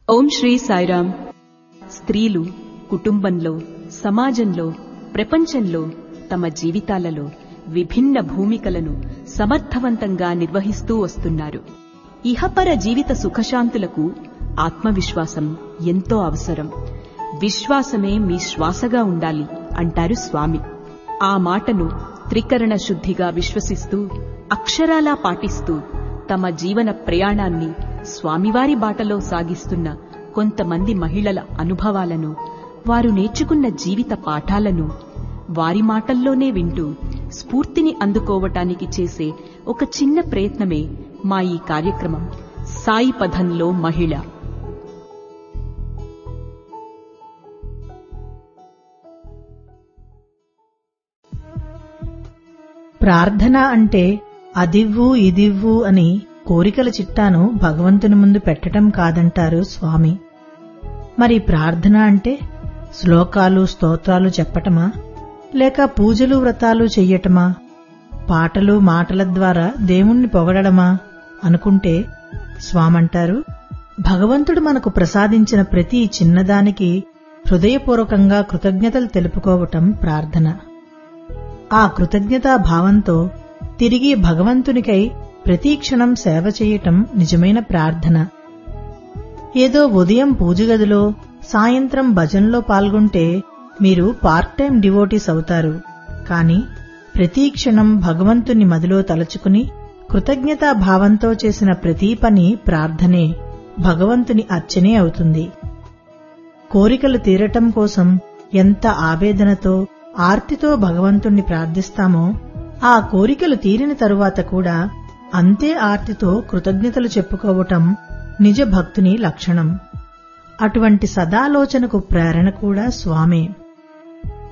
ఓం శ్రీ సాయిరామ్ స్త్రీలు కుటుంబంలో సమాజంలో ప్రపంచంలో తమ జీవితాలలో విభిన్న భూమికలను సమర్థవంతంగా నిర్వహిస్తూ వస్తున్నారు ఇహపర జీవిత సుఖశాంతులకు ఆత్మవిశ్వాసం ఎంతో అవసరం విశ్వాసమే మీ శ్వాసగా ఉండాలి అంటారు స్వామి ఆ మాటను త్రికరణ శుద్ధిగా విశ్వసిస్తూ అక్షరాలా పాటిస్తూ తమ జీవన ప్రయాణాన్ని స్వామివారి బాటలో సాగిస్తున్న కొంతమంది మహిళల అనుభవాలను వారు నేర్చుకున్న జీవిత పాఠాలను వారి మాటల్లోనే వింటూ స్ఫూర్తిని అందుకోవటానికి చేసే ఒక చిన్న ప్రయత్నమే మా ఈ కార్యక్రమం సాయి పథంలో మహిళ ప్రార్థన అంటే అదివ్వు ఇదివ్వు అని కోరికల చిట్టాను భగవంతుని ముందు పెట్టటం కాదంటారు స్వామి మరి ప్రార్థన అంటే శ్లోకాలు స్తోత్రాలు చెప్పటమా లేక పూజలు వ్రతాలు చెయ్యటమా పాటలు మాటల ద్వారా దేవుణ్ణి పొగడమా అనుకుంటే స్వామంటారు భగవంతుడు మనకు ప్రసాదించిన ప్రతి చిన్నదానికి హృదయపూర్వకంగా కృతజ్ఞతలు తెలుపుకోవటం ప్రార్థన ఆ కృతజ్ఞతా భావంతో తిరిగి భగవంతునికై ప్రతీక్షణం సేవ చేయటం నిజమైన ప్రార్థన ఏదో ఉదయం పూజగదిలో సాయంత్రం భజన్లో పాల్గొంటే మీరు పార్ట్ టైం డివోటీస్ అవుతారు కాని ప్రతీక్షణం భగవంతుని మదిలో తలచుకుని కృతజ్ఞతా భావంతో చేసిన ప్రతి పని ప్రార్థనే భగవంతుని అర్చనే అవుతుంది కోరికలు తీరటం కోసం ఎంత ఆవేదనతో ఆర్తితో భగవంతుణ్ణి ప్రార్థిస్తామో ఆ కోరికలు తీరిన తరువాత కూడా అంతే ఆర్తితో కృతజ్ఞతలు చెప్పుకోవటం నిజ భక్తుని లక్షణం అటువంటి సదాలోచనకు ప్రేరణ కూడా స్వామే